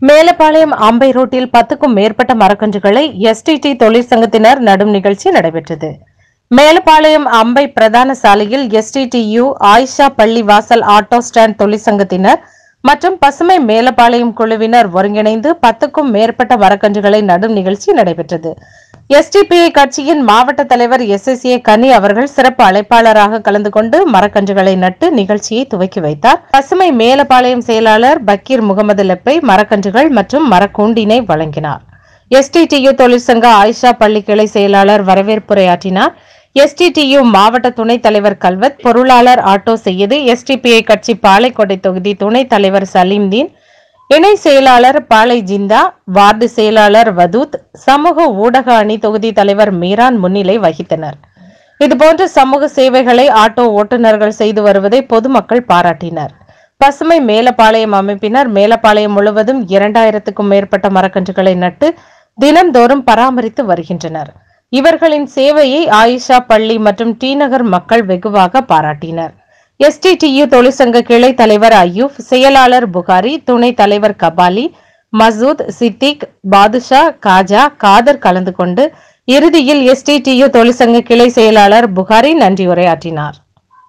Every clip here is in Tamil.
மேலப்பாளையம் அம்பை ரோட்டில் பத்துக்கும் மேற்பட்ட மரக்கன்றுகளை எஸ்டிடி தொழிற்சங்கத்தினர் நடும் நிகழ்ச்சி நடைபெற்றது மேலப்பாளையம் அம்பை பிரதான சாலையில் எஸ்டிடியு ஆயிஷா பள்ளி வாசல் ஆட்டோ ஸ்டாண்ட் தொழிற்சங்கத்தினர் மற்றும் பசுமை மேலப்பாளையம் குழுவினர் ஒருங்கிணைந்து பத்துக்கும் மேற்பட்ட மரக்கன்றுகளை நடும் நிகழ்ச்சி நடைபெற்றது எஸ்டிபிஐ கட்சியின் மாவட்ட தலைவர் எஸ் எஸ் ஏ கனி அவர்கள் சிறப்பு அழைப்பாளராக கலந்து கொண்டு மரக்கன்றுகளை நட்டு நிகழ்ச்சியை துவக்கி வைத்தார் பசுமை மேலப்பாளையம் செயலாளர் பக்கீர் முகமது லெப்பை மரக்கன்றுகள் மற்றும் மரக்கூண்டினை வழங்கினார் எஸ்டிடியு தொழிற்சங்க ஆயிஷா பள்ளி கிளை செயலாளர் வரவேற்புரையாற்றினார் எஸ்டிடியு மாவட்ட துணைத் தலைவர் கல்வத் பொருளாளர் ஆட்டோ செய்யது எஸ்டிபிஐ கட்சி பாலைக்கோட்டை தொகுதி துணைத் தலைவர் சலீம்தீன் இணை செயலாளர் பாலை ஜிந்தா வார்டு செயலாளர் வதூத் சமூக ஊடக அணி தொகுதி தலைவர் மீரான் முன்னிலை வகித்தனர் இதுபோன்ற சமூக சேவைகளை ஆட்டோ ஓட்டுநர்கள் செய்து வருவதை பொதுமக்கள் பாராட்டினர் பசுமை மேலப்பாளையம் அமைப்பினர் மேலப்பாளையம் முழுவதும் இரண்டாயிரத்துக்கும் மேற்பட்ட மரக்கன்றுகளை நட்டு தினம்தோறும் பராமரித்து வருகின்றனர் இவர்களின் சேவையை ஆயிஷா பள்ளி மற்றும் டி நகர் மக்கள் வெகுவாக பாராட்டினர் எஸ்டிடியு தொழிற்சங்க கிளை தலைவர் அய்யூப் செயலாளர் புகாரி துணைத் தலைவர் கபாலி மசூத் சித்திக் பாதுஷா காஜா காதர் கலந்து கொண்டு இறுதியில் எஸ்டிடியு தொழிற்சங்க கிளை செயலாளர் புகாரி நன்றி உரையாற்றினார்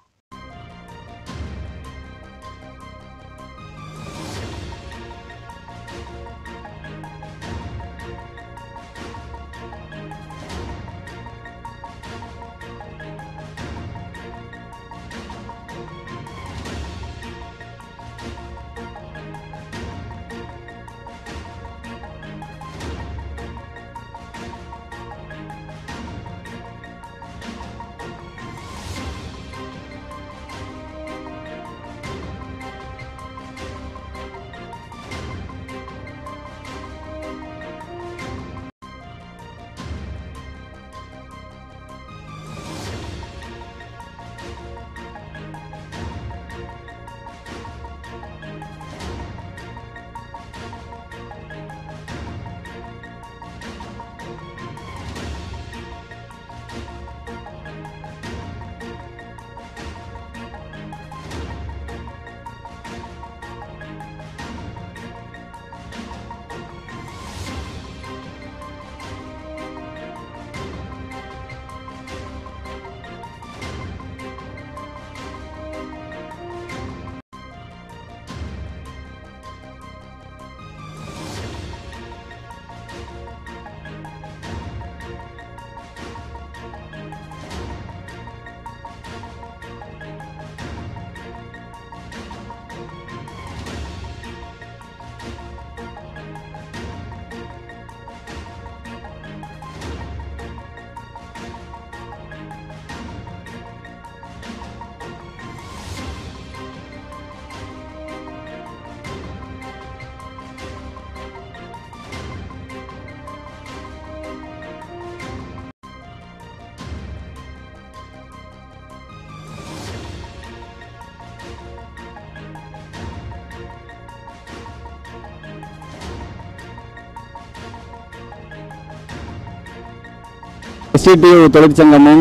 எஸ்டிடியு தொழிற்சங்கமும்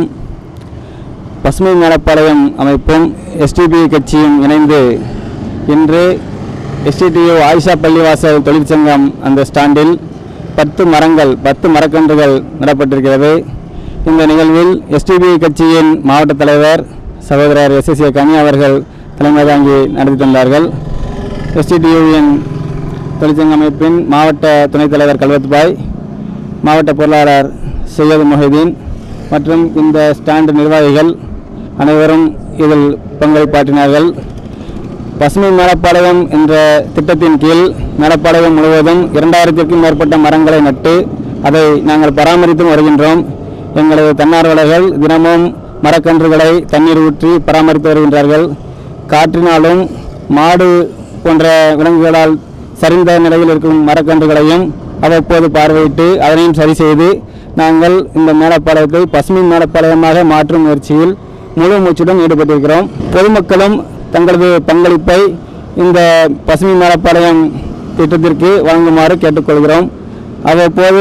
பசுமை மேலப்பாளையம் அமைப்பும் எஸ்டிபி கட்சியும் இணைந்து இன்று எஸ்டிடியு ஆயிஷா பள்ளிவாசல் தொழிற்சங்கம் அந்த ஸ்டாண்டில் பத்து மரங்கள் பத்து மரக்கன்றுகள் நடப்பட்டிருக்கிறது இந்த நிகழ்வில் எஸ்டிபி கட்சியின் மாவட்ட தலைவர் சகோதரர் எஸ் எஸ் ஏ கனி அவர்கள் தலைமை தாங்கி நடத்தி தந்தார்கள் எஸ்டிடியுவின் தொழிற்சங்க அமைப்பின் மாவட்ட துணைத் தலைவர் கல்வத் பாய் மாவட்ட பொருளாளர் சையது மொஹிதீன் மற்றும் இந்த ஸ்டாண்ட் நிர்வாகிகள் அனைவரும் இதில் பங்களிப்பாற்றினார்கள் பசுமை மேலப்பாளையம் என்ற திட்டத்தின் கீழ் மேலப்பாளையம் முழுவதும் இரண்டாயிரத்திற்கும் மேற்பட்ட மரங்களை நட்டு அதை நாங்கள் பராமரித்து வருகின்றோம் எங்களது தன்னார்வலர்கள் தினமும் மரக்கன்றுகளை தண்ணீர் ஊற்றி பராமரித்து வருகின்றார்கள் காற்றினாலும் மாடு போன்ற விலங்குகளால் சரிந்த நிலையில் இருக்கும் மரக்கன்றுகளையும் அவ்வப்போது பார்வையிட்டு அதனையும் சரி செய்து நாங்கள் இந்த மேலப்பாளையத்தை பசுமை மேலப்பாளையமாக மாற்றும் முயற்சியில் முழு மூச்சுடன் ஈடுபட்டிருக்கிறோம் பொதுமக்களும் தங்களது பங்களிப்பை இந்த பசுமை மேலப்பாளையம் திட்டத்திற்கு வழங்குமாறு கேட்டுக்கொள்கிறோம் அவ்வப்போது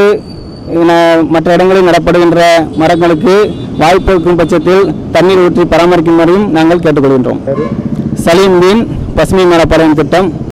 ந- மற்ற இடங்களில் நடப்படுகின்ற மரங்களுக்கு வாய்ப்பு இருக்கும் பட்சத்தில் தண்ணீர் ஊற்றி பராமரிக்குமாறும் நாங்கள் கேட்டுக்கொள்கின்றோம் சலீம் தீன் பசுமை மேலப்பாளையம் திட்டம்